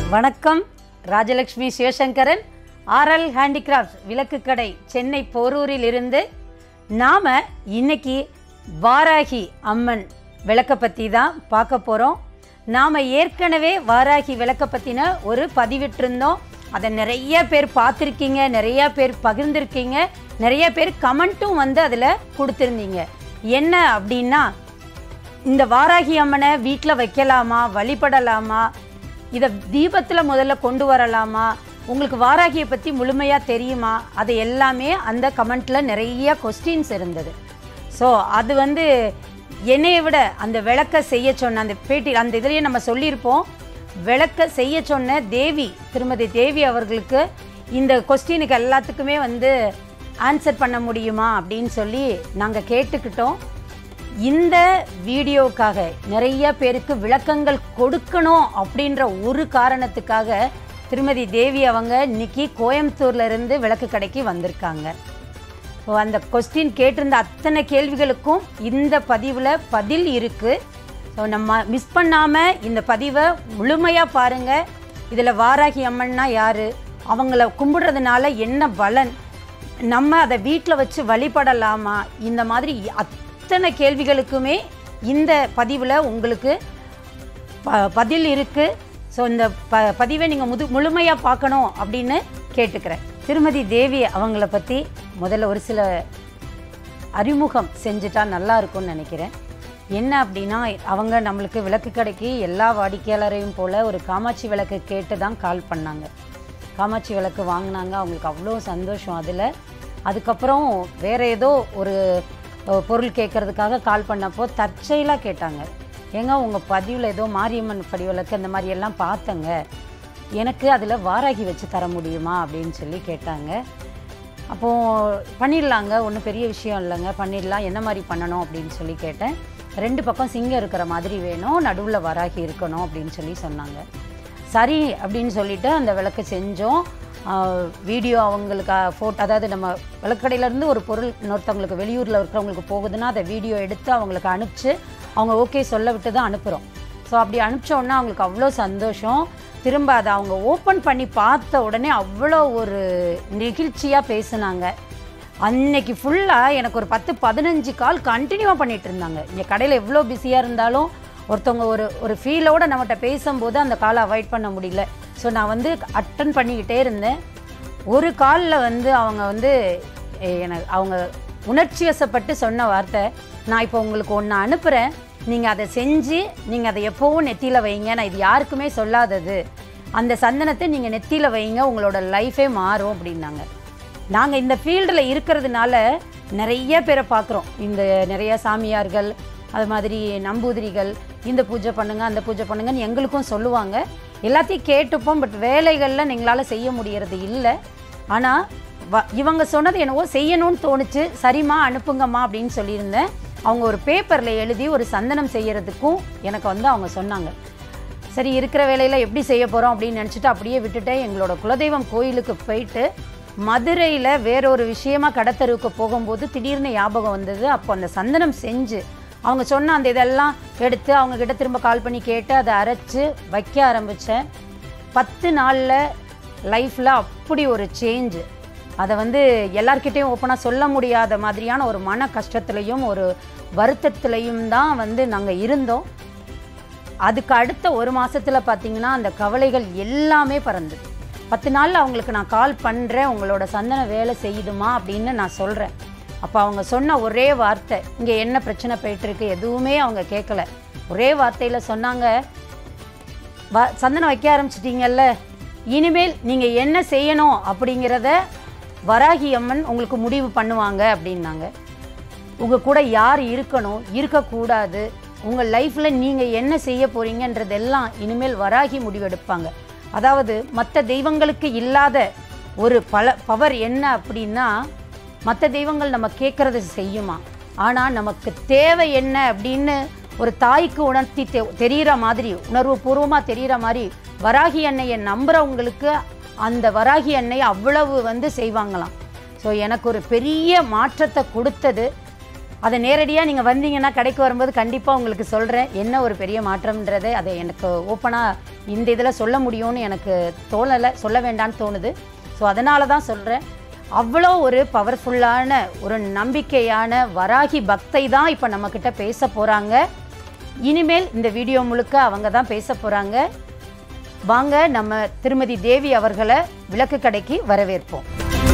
வணக்கம் Rajalakshmi Sivasankaran RL handicraft விளக்கு கடை சென்னை போரூரில் இருந்து நாம் இன்னைக்கு வாராகி அம்மன் விளக்க பற்றி தான் பார்க்க போகிறோம் நாம் ஏற்கனவே வாராகி விளக்க பற்றின ஒரு பதிவிட்டிருந்தோம் அதை நிறைய பேர் பார்த்துருக்கீங்க நிறைய பேர் பகிர்ந்திருக்கீங்க நிறைய பேர் கமெண்ட்டும் வந்து அதில் கொடுத்துருந்தீங்க என்ன அப்படின்னா இந்த வாராகி அம்மனை வீட்டில் வைக்கலாமா வழிபடலாமா இதை தீபத்தில் முதல்ல கொண்டு வரலாமா உங்களுக்கு வாராகியை பற்றி முழுமையாக தெரியுமா அது எல்லாமே அந்த கமெண்ட்டில் நிறைய கொஸ்டின்ஸ் இருந்தது ஸோ அது வந்து என்னைய விட அந்த விளக்க செய்ய சொன்ன அந்த பேட்டி அந்த இதுலேயே நம்ம சொல்லியிருப்போம் விளக்க செய்ய சொன்ன தேவி திருமதி தேவி அவர்களுக்கு இந்த கொஸ்டினுக்கு எல்லாத்துக்குமே வந்து ஆன்சர் பண்ண முடியுமா அப்படின்னு சொல்லி நாங்கள் கேட்டுக்கிட்டோம் இந்த வீடியோக்காக நிறைய பேருக்கு விளக்கங்கள் கொடுக்கணும் அப்படின்ற ஒரு காரணத்துக்காக திருமதி தேவி அவங்க இன்னைக்கு கோயம்புத்தூர்ல இருந்து விளக்கு கடைக்கு வந்திருக்காங்க ஸோ அந்த கொஸ்டின் கேட்டிருந்த அத்தனை கேள்விகளுக்கும் இந்த பதிவில் பதில் இருக்குது ஸோ நம்ம மிஸ் பண்ணாமல் இந்த பதிவை முழுமையாக பாருங்கள் இதில் வாராகி அம்மன்னா யார் அவங்கள கும்பிடுறதுனால என்ன பலன் நம்ம அதை வீட்டில் வச்சு வழிபடலாமா இந்த மாதிரி அத்தனை கேள்விகளுக்குமே இந்த பதிவில் உங்களுக்கு ப பதில் இருக்குது ஸோ இந்த ப பதிவை நீங்கள் முது முழுமையாக பார்க்கணும் அப்படின்னு கேட்டுக்கிறேன் திருமதி தேவி அவங்கள பற்றி முதல்ல ஒரு சில அறிமுகம் செஞ்சுட்டா நல்லா இருக்கும்னு நினைக்கிறேன் என்ன அப்படின்னா அவங்க நம்மளுக்கு விளக்கு கடைக்கு எல்லா வாடிக்கையாளரையும் போல் ஒரு காமாட்சி விளக்கு கேட்டு தான் கால் பண்ணாங்க காமாட்சி விளக்கு வாங்கினாங்க அவங்களுக்கு அவ்வளோ சந்தோஷம் அதில் அதுக்கப்புறம் வேற ஏதோ ஒரு அஹ், பொருள் கேட்கறதுக்காக கால் பண்ணப்போ தற்செயலாக கேட்டாங்க ஏங்க உங்கள் பதிவில் ஏதோ மாரியம்மன் படி விளக்கு அந்த மாதிரி எல்லாம் பார்த்தங்க எனக்கு அதில் வாராகி வச்சு தர முடியுமா அப்படின்னு சொல்லி கேட்டாங்க அப்போது பண்ணிடலாங்க ஒன்றும் பெரிய விஷயம் இல்லைங்க பண்ணிடலாம் என்ன மாதிரி பண்ணணும் அப்படின்னு சொல்லி கேட்டேன் ரெண்டு பக்கம் சிங்கம் இருக்கிற மாதிரி வேணும் நடுவில் வராகி இருக்கணும் அப்படின்னு சொல்லி சொன்னாங்க சரி அப்படின்னு சொல்லிட்டு அந்த விளக்கு செஞ்சோம் வீடியோ அவங்களுக்கு ஃபோட்டோ அதாவது நம்ம விளக்கடையிலேருந்து ஒரு பொருள் இன்னொருத்தவங்களுக்கு வெளியூரில் இருக்கிறவங்களுக்கு போகுதுன்னா அதை வீடியோ எடுத்து அவங்களுக்கு அனுப்பிச்சு அவங்க ஓகே சொல்ல விட்டு தான் அனுப்புகிறோம் ஸோ அப்படி அனுப்பிச்ச உடனே அவங்களுக்கு அவ்வளோ சந்தோஷம் திரும்ப அதை அவங்க ஓப்பன் பண்ணி பார்த்த உடனே அவ்வளோ ஒரு நெகிழ்ச்சியாக பேசுனாங்க அன்னைக்கு ஃபுல்லாக எனக்கு ஒரு பத்து பதினஞ்சு கால் கண்டினியூவாக பண்ணிட்டு இருந்தாங்க இங்கே கடையில் எவ்வளோ பிஸியாக இருந்தாலும் ஒருத்தவங்க ஒரு ஒரு ஃபீலோட நம்மகிட்ட பேசும்போது அந்த காலை அவாய்ட் பண்ண முடியல ஸோ நான் வந்து அட்டன் பண்ணிக்கிட்டே இருந்தேன் ஒரு காலில் வந்து அவங்க வந்து எ- எனக்கு அவங்க உணர்ச்சி வசப்பட்டு சொன்ன வார்த்தை நான் இப்போ உங்களுக்கு ஒன்று அனுப்புகிறேன் நீங்கள் அதை செஞ்சு நீங்கள் அதை எப்போவும் நெத்தியில் வைங்க நான் இது யாருக்குமே சொல்லாதது அந்த சந்தனத்தை நீங்கள் நெத்தியில் வைங்க உங்களோட லைஃபே மாறும் அப்படின்னாங்க நாங்கள் இந்த ஃபீல்டில் இருக்கிறதுனால நிறைய பேரை பார்க்குறோம் இந்த நிறைய சாமியார்கள் அது மாதிரி நம்பூதிரிகள் இந்த பூஜை பண்ணுங்க அந்த பூஜை பண்ணுங்கன்னு எங்களுக்கும் சொல்லுவாங்க எல்லாத்தையும் கேட்டுப்போம் பட் வேலைகளில் எங்களால் செய்ய முடியறது இல்லை ஆனால் வ இவங்க சொன்னது என்னவோ செய்யணும்னு தோணுச்சு சரிம்மா அனுப்புங்கம்மா அப்படின்னு சொல்லியிருந்தேன் அவங்க ஒரு பேப்பரில் எழுதி ஒரு சந்தனம் செய்யறதுக்கும் எனக்கு வந்து அவங்க சொன்னாங்க சரி இருக்கிற வேலையில் எப்படி செய்ய போகிறோம் அப்படின்னு நினச்சிட்டு அப்படியே விட்டுட்டேன் எங்களோட குலதெய்வம் கோயிலுக்கு போயிட்டு மதுரையில் வேறொரு விஷயமா கடத்தருவுக்கு போகும்போது திடீர்னு ஞாபகம் வந்தது அப்போ அந்த சந்தனம் செஞ்சு அவங்க சொன்ன அந்த இதெல்லாம் எடுத்து அவங்க கிட்ட திரும்ப கால் பண்ணி கேட்டு அதை அரைச்சு வைக்க ஆரம்பித்தேன் பத்து நாளில் லைஃப்பில் அப்படி ஒரு சேஞ்சு அதை வந்து எல்லார்கிட்டேயும் ஓப்பனாக சொல்ல முடியாத மாதிரியான ஒரு மன கஷ்டத்துலையும் ஒரு வருத்தத்துலையும் தான் வந்து நாங்கள் இருந்தோம் அதுக்கு அடுத்த ஒரு மாசத்துல பார்த்தீங்கன்னா அந்த கவலைகள் எல்லாமே பறந்தது பத்து நாளில் அவங்களுக்கு நான் கால் பண்ணுறேன் உங்களோட சந்தன வேலை செய்யுதுமா அப்படின்னு நான் சொல்கிறேன் அப்போ அவங்க சொன்ன ஒரே வார்த்தை இங்கே என்ன பிரச்சனை போயிட்டுருக்கு எதுவுமே அவங்க கேட்கல ஒரே வார்த்தையில் சொன்னாங்க வ சந்தனம் வைக்க ஆரம்பிச்சிட்டீங்கல்ல இனிமேல் நீங்கள் என்ன செய்யணும் அப்படிங்கிறத வராகி அம்மன் உங்களுக்கு முடிவு பண்ணுவாங்க அப்படின்னாங்க உங்கள் கூட யார் இருக்கணும் இருக்கக்கூடாது உங்கள் லைஃப்பில் நீங்கள் என்ன செய்ய போகிறீங்கன்றதெல்லாம் இனிமேல் வராகி முடிவெடுப்பாங்க அதாவது மற்ற தெய்வங்களுக்கு இல்லாத ஒரு பல பவர் என்ன அப்படின்னா மற்ற தெய்வங்கள் நம்ம கேட்குறத செய்யுமா ஆனால் நமக்கு தேவை என்ன அப்படின்னு ஒரு தாய்க்கு உணர்த்தி தெ தெரிகிற மாதிரி உணர்வு பூர்வமாக தெரிகிற மாதிரி வராகி அன்னையை நம்புகிறவங்களுக்கு அந்த வராகி அன்னை அவ்வளவு வந்து செய்வாங்களாம் ஸோ எனக்கு ஒரு பெரிய மாற்றத்தை கொடுத்தது அதை நேரடியாக நீங்கள் வந்தீங்கன்னா கடைக்கு வரும்போது கண்டிப்பாக உங்களுக்கு சொல்கிறேன் என்ன ஒரு பெரிய மாற்றம்ன்றதை அதை எனக்கு ஓப்பனாக இந்த இதில் சொல்ல முடியும்னு எனக்கு தோணலை சொல்ல வேண்டாம்னு தோணுது ஸோ அதனால தான் சொல்கிறேன் அவ்வளோ ஒரு பவர்ஃபுல்லான ஒரு நம்பிக்கையான வராகி பக்தை தான் இப்போ நம்மக்கிட்ட பேச போகிறாங்க இனிமேல் இந்த வீடியோ முழுக்க அவங்க தான் பேச போகிறாங்க வாங்க நம்ம திருமதி தேவி அவர்களை விளக்கு கடைக்கு வரவேற்போம்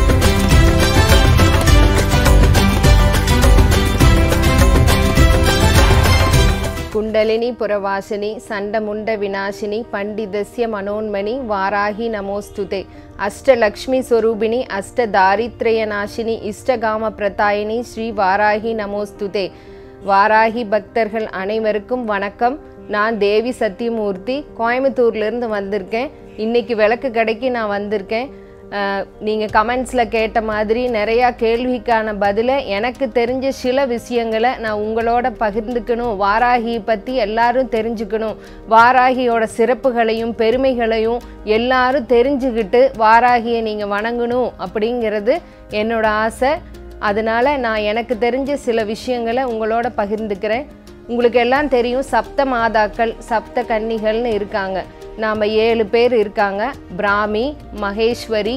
குண்டலினி புரவாசினி சண்டமுண்ட விநாசினி பண்டிதஸ்ய மனோன்மணி வாராகி நமோஸ்துதே அஷ்டலக்ஷ்மி ஸ்வரூபிணி அஷ்ட தாரித்ரய நாசினி இஷ்டகாம பிரதாயினி ஸ்ரீ வாராகி நமோஸ்துதே வாராகி பக்தர்கள் அனைவருக்கும் வணக்கம் நான் தேவி சத்தியமூர்த்தி கோயம்புத்தூர்லேருந்து வந்திருக்கேன் இன்னைக்கு விளக்கு கடைக்கு நான் வந்திருக்கேன் நீங்கள் கமெண்ட்ஸில் கேட்ட மாதிரி நிறையா கேள்விக்கான பதிலை எனக்கு தெரிஞ்ச சில விஷயங்களை நான் உங்களோட பகிர்ந்துக்கணும் வாராகி பற்றி எல்லாரும் தெரிஞ்சுக்கணும் வாராகியோட சிறப்புகளையும் பெருமைகளையும் எல்லாரும் தெரிஞ்சுக்கிட்டு வாராகியை நீங்கள் வணங்கணும் அப்படிங்கிறது என்னோட ஆசை அதனால நான் எனக்கு தெரிஞ்ச சில விஷயங்களை உங்களோட பகிர்ந்துக்கிறேன் உங்களுக்கு எல்லாம் தெரியும் சப்த மாதாக்கள் சப்த கன்னிகள்னு இருக்காங்க நாம் ஏழு பேர் இருக்காங்க பிராமி மகேஸ்வரி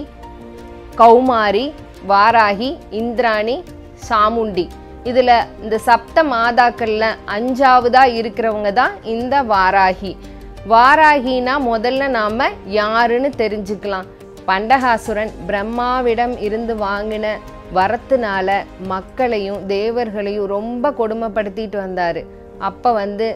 கௌமாரி வாராகி இந்திராணி சாமுண்டி இதில் இந்த சப்த மாதாக்களில் அஞ்சாவதாக இருக்கிறவங்க தான் இந்த வாராகி வாராகினா முதல்ல நாம் யாருன்னு தெரிஞ்சுக்கலாம் பண்டகாசுரன் பிரம்மாவிடம் இருந்து வாங்கின வரத்துனால மக்களையும் தேவர்களையும் ரொம்ப கொடுமைப்படுத்திட்டு வந்தார் அப்போ வந்து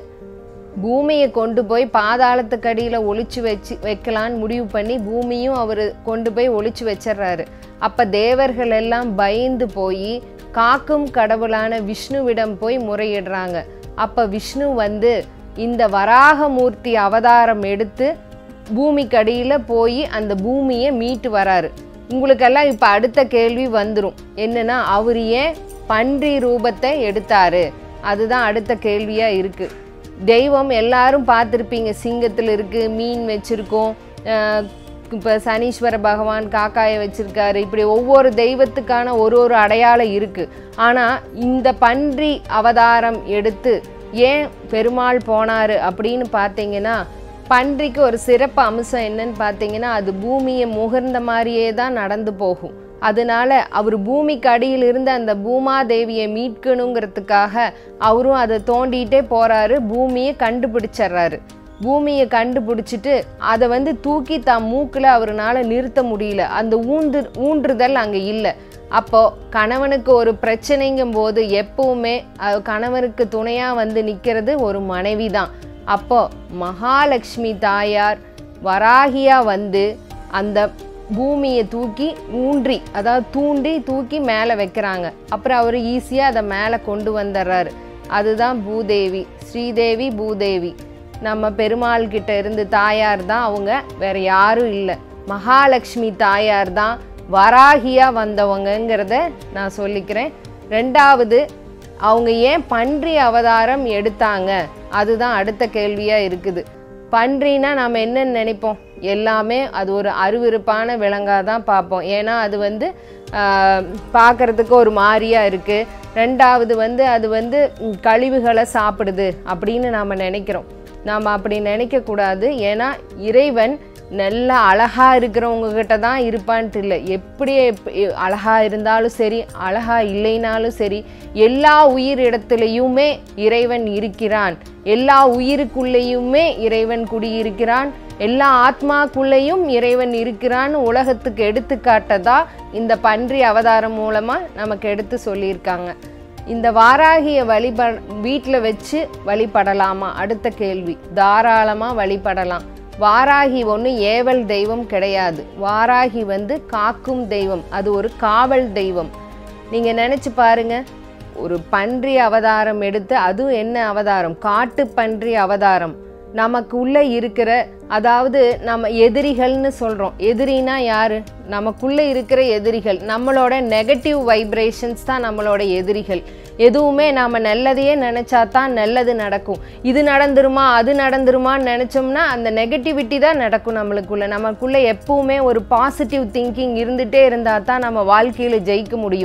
பூமியை கொண்டு போய் பாதாளத்துக்கு அடியில் ஒளிச்சு வச்சு வைக்கலான்னு முடிவு பண்ணி பூமியும் அவர் கொண்டு போய் ஒளிச்சு வச்சிடுறாரு அப்போ தேவர்கள் எல்லாம் பயந்து போய் காக்கும் கடவுளான விஷ்ணுவிடம் போய் முறையிடுறாங்க அப்போ விஷ்ணு வந்து இந்த வராகமூர்த்தி அவதாரம் எடுத்து பூமிக்கு அடியில் போய் அந்த பூமியை மீட்டு வராரு உங்களுக்கெல்லாம் இப்போ அடுத்த கேள்வி வந்துடும் என்னன்னா அவர் ஏன் பன்றி ரூபத்தை எடுத்தாரு அதுதான் அடுத்த கேள்வியாக இருக்குது தெய்வம் எல்லாரும் பார்த்துருப்பீங்க சிங்கத்தில் இருக்குது மீன் வச்சுருக்கோம் இப்போ சனீஸ்வர பகவான் காக்காயை வச்சுருக்காரு இப்படி ஒவ்வொரு தெய்வத்துக்கான ஒரு ஒரு அடையாளம் இருக்குது ஆனால் இந்த பன்றி அவதாரம் எடுத்து ஏன் பெருமாள் போனார் அப்படின்னு பார்த்தீங்கன்னா பன்றிக்கு ஒரு சிறப்பு அம்சம் என்னன்னு பார்த்தீங்கன்னா அது பூமியை முகர்ந்த மாதிரியே தான் நடந்து போகும் அதனால அவர் பூமிக்கு அடியில் இருந்து அந்த பூமாதேவியை மீட்கணுங்கிறதுக்காக அவரும் அதை தோண்டிகிட்டே போறாரு பூமியை கண்டுபிடிச்சிட்றாரு பூமியை கண்டுபிடிச்சிட்டு அதை வந்து தூக்கி தான் மூக்கில் அவரால் நிறுத்த முடியல அந்த ஊந்து ஊன்றுதல் அங்கே இல்லை அப்போ கணவனுக்கு ஒரு பிரச்சனைங்கும் போது எப்பவுமே அஹ், கணவனுக்கு துணையாக வந்து நிற்கிறது ஒரு மனைவி தான் அப்போ மகாலட்சுமி தாயார் வராகியா வந்து அந்த பூமியை தூக்கி ஊன்றி அதாவது தூண்டி தூக்கி மேலே வைக்கிறாங்க அப்புறம் அவர் ஈஸியாக அதை மேலே கொண்டு வந்துடுறாரு அதுதான் பூதேவி ஸ்ரீதேவி பூதேவி நம்ம பெருமாள் கிட்ட இருந்து தாயார் தான் அவங்க வேற யாரும் இல்லை மகாலட்சுமி தாயார் தான் வராகியா வந்தவங்கங்கிறத நான் சொல்லிக்கிறேன் ரெண்டாவது அவங்க ஏன் பன்றி அவதாரம் எடுத்தாங்க அதுதான் அடுத்த கேள்வியாக இருக்குது பன்றினா நாம் என்னன்னு நினைப்போம் எல்லாமே அது ஒரு அருவருப்பான விலங்காக தான் பார்ப்போம் ஏன்னா அது வந்து பார்க்குறதுக்கு ஒரு மாதிரியாக இருக்குது ரெண்டாவது வந்து அது வந்து ம், கழிவுகளை சாப்பிடுது அப்படின்னு நாம் நினைக்கிறோம் நாம் அப்படி நினைக்கக்கூடாது ஏன்னா இறைவன் நல்ல அழகாக இருக்கிறவங்க கிட்ட தான் இருப்பான்ட்டு இல்லை எப்படி எப்- எ- அழகா இருந்தாலும் சரி அழகா இல்லைனாலும் சரி எல்லா உயிரிடத்துலையுமே இறைவன் இருக்கிறான் எல்லா உயிருக்குள்ளேயுமே இறைவன் குடியிருக்கிறான் எல்லா ஆத்மாக்குள்ளேயும் இறைவன் இருக்கிறான்னு உலகத்துக்கு எடுத்துக்காட்டதா இந்த பன்றி அவதாரம் மூலமாக நமக்கு எடுத்து சொல்லியிருக்காங்க இந்த வாராகிய வழிப வீட்டில் வச்சு வழிபடலாமா அடுத்த கேள்வி தாராளமாக வழிபடலாம் வாராகி ஒன்று ஏவல் தெய்வம் கிடையாது வாராகி வந்து காக்கும் தெய்வம் அது ஒரு காவல் தெய்வம் நீங்கள் நினச்சி பாருங்க ஒரு பன்றி அவதாரம் எடுத்து அதுவும் என்ன அவதாரம் காட்டு பன்றி அவதாரம் நமக்கு உள்ளே இருக்கிற அதாவது நம்ம எதிரிகள்னு சொல்கிறோம் எதிரினா யாரு நமக்குள்ளே இருக்கிற எதிரிகள் நம்மளோட நெகட்டிவ் வைப்ரேஷன்ஸ் தான் நம்மளோட எதிரிகள் எதுவுமே நாம் நல்லதையே நினச்சா தான் நல்லது நடக்கும் இது நடந்துருமா அது நடந்துருமான்னு நினச்சோம்னா அந்த நெகட்டிவிட்டி தான் நடக்கும் நம்மளுக்குள்ள நமக்குள்ளே எப்பவுமே ஒரு பாசிட்டிவ் திங்கிங் இருந்துகிட்டே இருந்தால் தான் நம்ம வாழ்க்கையில் ஜெயிக்க முடியும்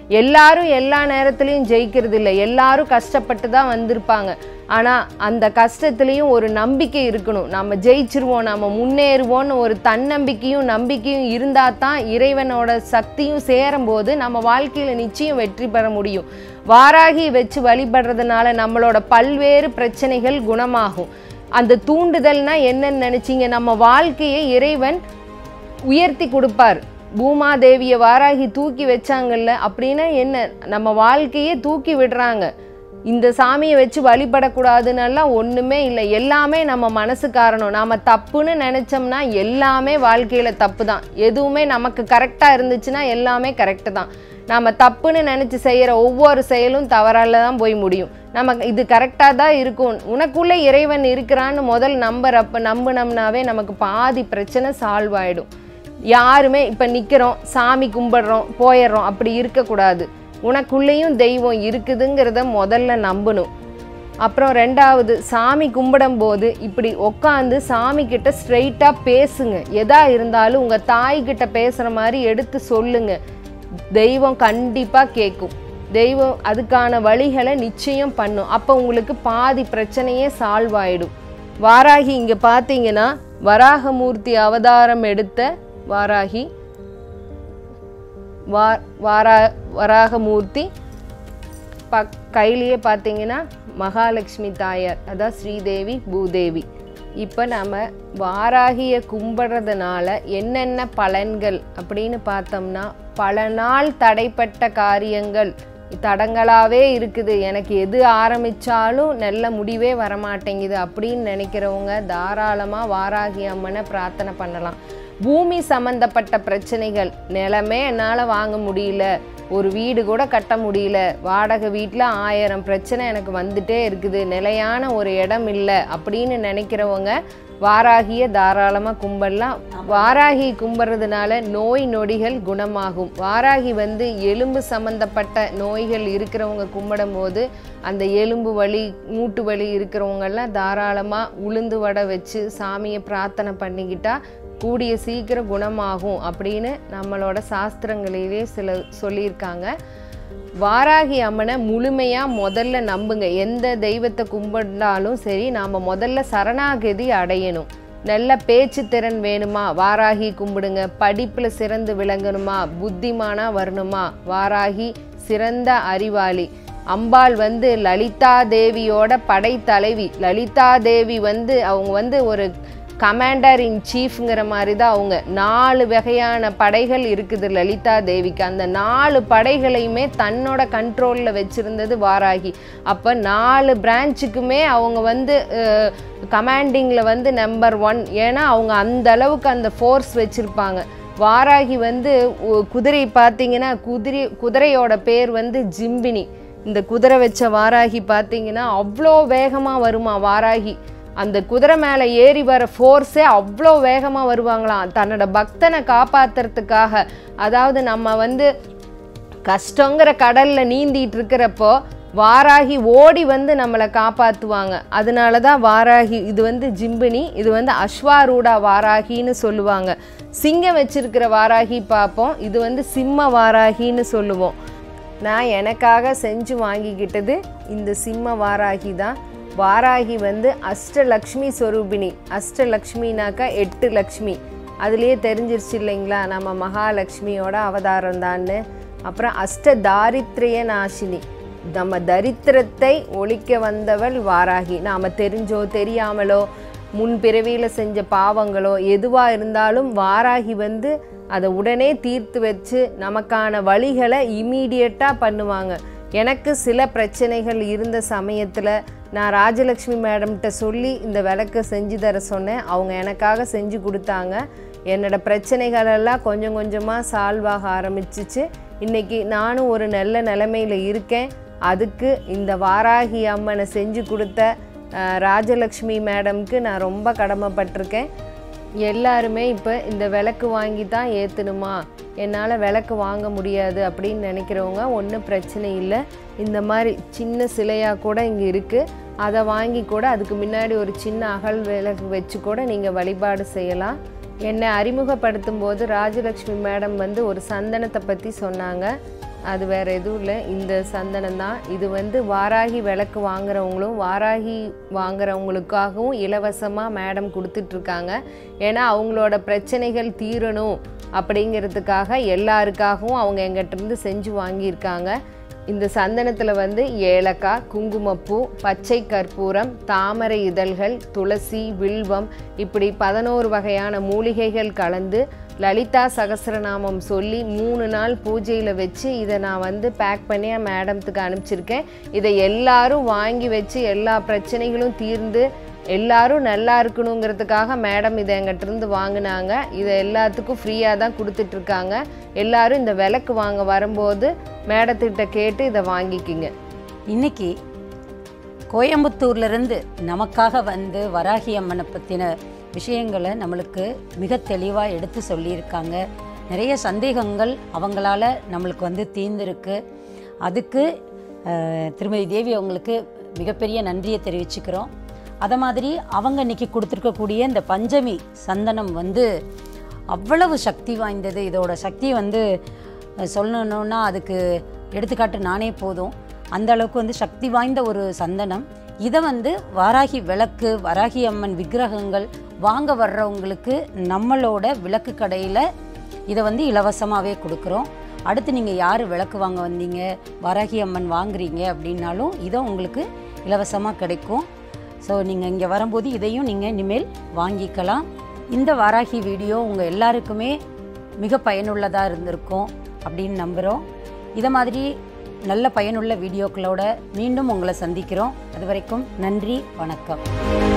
எல்லாரும் எல்லா நேரத்துலையும் ஜெயிக்கிறது இல்லை எல்லாரும் கஷ்டப்பட்டு தான் வந்திருப்பாங்க ஆனால் அந்த கஷ்டத்துலேயும் ஒரு நம்பிக்கை இருக்கணும் நம்ம ஜெயிச்சிருவோம் நம்ம முன்னேறுவோம்னு ஒரு தன்னம்பிக்கையும் நம்பிக்கையும் இருந்தால் தான் இறைவனோட சக்தியும் சேரும்போது நம்ம வாழ்க்கையில் நிச்சயம் வெற்றி பெற முடியும் வாராகி வச்சு வழிபடுறதுனால நம்மளோட பல்வேறு பிரச்சனைகள் குணமாகும் அந்த தூண்டுதல்னா என்னன்னு நினைச்சீங்க நம்ம வாழ்க்கையை இறைவன் உயர்த்தி கொடுப்பார் பூமாதேவியை வாராகி தூக்கி வச்சாங்கல்ல அப்படின்னா என்ன நம்ம வாழ்க்கையே தூக்கி விடுறாங்க இந்த சாமியை வச்சு வழிபடக்கூடாதுன்னெல்லாம் ஒன்றுமே இல்லை எல்லாமே நம்ம மனசு காரணம் நாம் தப்புன்னு நினச்சோம்னா எல்லாமே வாழ்க்கையில் தப்பு தான் எதுவுமே நமக்கு கரெக்டாக இருந்துச்சுன்னா எல்லாமே கரெக்டு தான் நாம் தப்புன்னு நினச்சி செய்கிற ஒவ்வொரு செயலும் தவறால தான் போய் முடியும் நமக்கு இது கரெக்டாக தான் இருக்கும் உனக்குள்ளே இறைவன் இருக்கிறான்னு முதல் நம்புறப்ப நம்பினோம்னாவே நமக்கு பாதி பிரச்சனை சால்வ் ஆகிடும் யாருமே இப்போ நிற்கிறோம் சாமி கும்பிடுறோம் போயிடுறோம் அப்படி இருக்கக்கூடாது உனக்குள்ளேயும் தெய்வம் இருக்குதுங்கிறத முதல்ல நம்பணும் அப்புறம் ரெண்டாவது சாமி கும்பிடும் போது இப்படி உட்காந்து சாமி கிட்ட ஸ்ட்ரெயிட்டாக பேசுங்க எதா இருந்தாலும் உங்கள் தாய்கிட்ட பேசுகிற மாதிரி எடுத்து சொல்லுங்க தெய்வம் கண்டிப்பாக கேட்கும் தெய்வம் அதுக்கான வழிகளை நிச்சயம் பண்ணும் அப்போ உங்களுக்கு பாதி பிரச்சனையே சால்வ் ஆயிடும் வாராகி இங்கே பார்த்தீங்கன்னா வராகமூர்த்தி அவதாரம் எடுத்த வாராகி வா வாரா வராகமூர்த்தி பக் கையிலேயே பார்த்தீங்கன்னா மகாலட்சுமி தாயார் அதான் ஸ்ரீதேவி பூதேவி இப்போ நம்ம வாராகியை கும்பிட்றதுனால என்னென்ன பலன்கள் அப்படின்னு பார்த்தோம்னா பல நாள் தடைப்பட்ட காரியங்கள் தடங்களாகவே இருக்குது எனக்கு எது ஆரம்பித்தாலும் நல்ல முடிவே வரமாட்டேங்குது அப்படின்னு நினைக்கிறவங்க தாராளமாக வாராகி அம்மனை பிரார்த்தனை பண்ணலாம் பூமி சம்மந்தப்பட்ட பிரச்சனைகள் நிலமே என்னால் வாங்க முடியல ஒரு வீடு கூட கட்ட முடியல வாடகை வீட்டில் ஆயிரம் பிரச்சனை எனக்கு வந்துட்டே இருக்குது நிலையான ஒரு இடம் இல்லை அப்படின்னு நினைக்கிறவங்க வாராகிய தாராளமாக கும்பிடலாம் வாராகி கும்பிட்றதுனால நோய் நொடிகள் குணமாகும் வாராகி வந்து எலும்பு சம்மந்தப்பட்ட நோய்கள் இருக்கிறவங்க கும்பிடும் போது அந்த எலும்பு வலி மூட்டு வலி இருக்கிறவங்கெல்லாம் தாராளமாக உளுந்து வடை வச்சு சாமியை பிரார்த்தனை பண்ணிக்கிட்டா கூடிய சீக்கிரம் குணமாகும் அப்படின்னு நம்மளோட சாஸ்திரங்களிலே சில சொல்லியிருக்காங்க வாராகி அம்மனை முழுமையாக முதல்ல நம்புங்க எந்த தெய்வத்தை கும்பிட்டாலும் சரி நாம் முதல்ல சரணாகதி அடையணும் நல்ல பேச்சு திறன் வேணுமா வாராகி கும்பிடுங்க படிப்பில் சிறந்து விளங்கணுமா புத்திமானா வரணுமா வாராகி சிறந்த அறிவாளி அம்பாள் வந்து லலிதா தேவியோட படைத்தலைவி லலிதா தேவி வந்து அவங்க வந்து ஒரு கமாண்டர் இன் சீஃப்ங்கிற மாதிரி தான் அவங்க நாலு வகையான படைகள் இருக்குது லலிதா தேவிக்கு அந்த நாலு படைகளையுமே தன்னோட கண்ட்ரோலில் வச்சுருந்தது வாராகி அப்போ நாலு பிரான்ச்சுக்குமே அவங்க வந்து கமாண்டிங்கில் வந்து நம்பர் ஒன் ஏன்னா அவங்க அந்த அளவுக்கு அந்த ஃபோர்ஸ் வச்சுருப்பாங்க வாராகி வந்து ஒ- குதிரை பார்த்தீங்கன்னா குதிரை குதிரையோட பேர் வந்து ஜிம்பினி இந்த குதிரை வச்ச வாராகி பார்த்தீங்கன்னா அவ்வளோ வேகமாக வருமா வாராகி அந்த குதிரை மேலே ஏறி வர ஃபோர்ஸே அவ்வளோ வேகமாக வருவாங்களாம் தன்னோட பக்தனை காப்பாத்துறதுக்காக அதாவது நம்ம வந்து கஷ்டங்கிற கடல்ல நீந்திட்டு இருக்கிறப்போ வாராகி ஓடி வந்து நம்மளை காப்பாற்றுவாங்க அதனால தான் வாராகி இது வந்து ஜிம்பினி இது வந்து அஸ்வாரூடா வாராகின்னு சொல்லுவாங்க சிங்கம் வச்சிருக்கிற வாராகி பார்ப்போம் இது வந்து சிம்ம வாராகின்னு சொல்லுவோம் நான் எனக்காக செஞ்சு வாங்கிக்கிட்டது இந்த சிம்ம வாராகி தான் வாராகி வந்து அஷ்டலக்ஷ்மி ஸ்வரூபிணி அஷ்டலக்ஷ்மினாக்கா எட்டு லக்ஷ்மி அதுலேயே தெரிஞ்சிருச்சு இல்லைங்களா நம்ம மகாலட்சுமியோட அவதாரம் தான்னு அப்புறம் அஷ்ட தாரித்ரிய நாசினி நம்ம தரித்திரத்தை ஒழிக்க வந்தவள் வாராகி நாம் தெரிஞ்சோ தெரியாமலோ முன் பிறவியில் செஞ்ச பாவங்களோ எதுவாக இருந்தாலும் வாராகி வந்து அதை உடனே தீர்த்து வச்சு நமக்கான வழிகளை இமீடியட்டாக பண்ணுவாங்க எனக்கு சில பிரச்சனைகள் இருந்த சமயத்தில் நான் ராஜலக்ஷ்மி மேடம்கிட்ட சொல்லி இந்த விளக்கை செஞ்சு தர சொன்னேன் அவங்க எனக்காக செஞ்சு கொடுத்தாங்க என்னோட பிரச்சனைகள் எல்லாம் கொஞ்சம் கொஞ்சமாக சால்வ் ஆக ஆரம்பிச்சிச்சு இன்னைக்கு நானும் ஒரு நல்ல நிலைமையில் இருக்கேன் அதுக்கு இந்த வாராகி அம்மனை செஞ்சு கொடுத்த அஹ், ராஜலக்ஷ்மி மேடம்க்கு நான் ரொம்ப கடமைப்பட்டிருக்கேன் எல்லாருமே இப்போ இந்த விளக்கு வாங்கி தான் ஏற்றணுமா என்னால் விளக்கு வாங்க முடியாது அப்படின்னு நினைக்கிறவங்க ஒன்றும் பிரச்சனை இல்லை இந்த மாதிரி சின்ன சிலையாக கூட இங்கே இருக்குது அதை வாங்கி கூட அதுக்கு முன்னாடி ஒரு சின்ன அகல் விளக்கு வச்சு கூட நீங்கள் வழிபாடு செய்யலாம் என்னை அறிமுகப்படுத்தும் போது ராஜலக்ஷ்மி மேடம் வந்து ஒரு சந்தனத்தை பற்றி சொன்னாங்க அது வேற எதுவும் இல்லை இந்த சந்தனம் தான் இது வந்து வாராகி விளக்கு வாங்குறவங்களும் வாராகி வாங்குறவங்களுக்காகவும் இலவசமாக மேடம் கொடுத்துட்ருக்காங்க ஏன்னா அவங்களோட பிரச்சனைகள் தீரணும் அப்படிங்கிறதுக்காக எல்லாருக்காகவும் அவங்க எங்கிட்ட இருந்து செஞ்சு வாங்கியிருக்காங்க இந்த சந்தனத்தில் வந்து ஏலக்காய் குங்குமப்பூ பச்சை கற்பூரம் தாமரை இதழ்கள் துளசி வில்வம் இப்படி பதினோரு வகையான மூலிகைகள் கலந்து லலிதா சகஸ்ரநாமம் சொல்லி மூணு நாள் பூஜையில் வச்சு இதை நான் வந்து பேக் பண்ணி என் மேடம்த்துக்கு அனுப்பிச்சிருக்கேன் இதை எல்லாரும் வாங்கி வச்சு எல்லா பிரச்சனைகளும் தீர்ந்து எல்லாரும் நல்லா இருக்கணுங்கிறதுக்காக மேடம் இதை எங்கிட்ட இருந்து வாங்கினாங்க இதை எல்லாத்துக்கும் ஃப்ரீயாக தான் கொடுத்துட்ருக்காங்க எல்லாரும் இந்த விளக்கு வாங்க வரும்போது மேடத்திட்ட கேட்டு இதை வாங்கிக்கிங்க இன்னைக்கு கோயம்புத்தூர்லேருந்து நமக்காக வந்து வராகி அம்மனை பற்றின விஷயங்களை நம்மளுக்கு மிக தெளிவாக எடுத்து சொல்லியிருக்காங்க நிறைய சந்தேகங்கள் அவங்களால நம்மளுக்கு வந்து தீர்ந்திருக்கு அதுக்கு அஹ், திருமதி தேவி அவங்களுக்கு மிகப்பெரிய நன்றியை தெரிவிச்சுக்கிறோம் அதை மாதிரி அவங்க இன்னைக்கு கொடுத்துருக்கக்கூடிய இந்த பஞ்சமி சந்தனம் வந்து அவ்வளவு சக்தி வாய்ந்தது இதோட சக்தி வந்து அஹ், சொல்லணும்னா அதுக்கு எடுத்துக்காட்டு நானே போதும் அந்த அளவுக்கு வந்து சக்தி வாய்ந்த ஒரு சந்தனம் இதை வந்து வாராகி விளக்கு வராகி அம்மன் விக்கிரகங்கள் வாங்க வர்றவங்களுக்கு நம்மளோட விளக்கு கடையில் இதை வந்து இலவசமாகவே கொடுக்குறோம் அடுத்து நீங்கள் யார் விளக்கு வாங்க வந்தீங்க வராகி அம்மன் வாங்குறீங்க அப்படின்னாலும் இதை உங்களுக்கு இலவசமாக கிடைக்கும் ஸோ நீங்கள் இங்கே வரும்போது இதையும் நீங்கள் இனிமேல் வாங்கிக்கலாம் இந்த வாராகி வீடியோ உங்கள் எல்லாருக்குமே மிக பயனுள்ளதாக இருந்திருக்கும் அப்படின்னு நம்புகிறோம் இதை மாதிரி நல்ல பயனுள்ள வீடியோக்களோட மீண்டும் உங்களை சந்திக்கிறோம் அது வரைக்கும் நன்றி வணக்கம்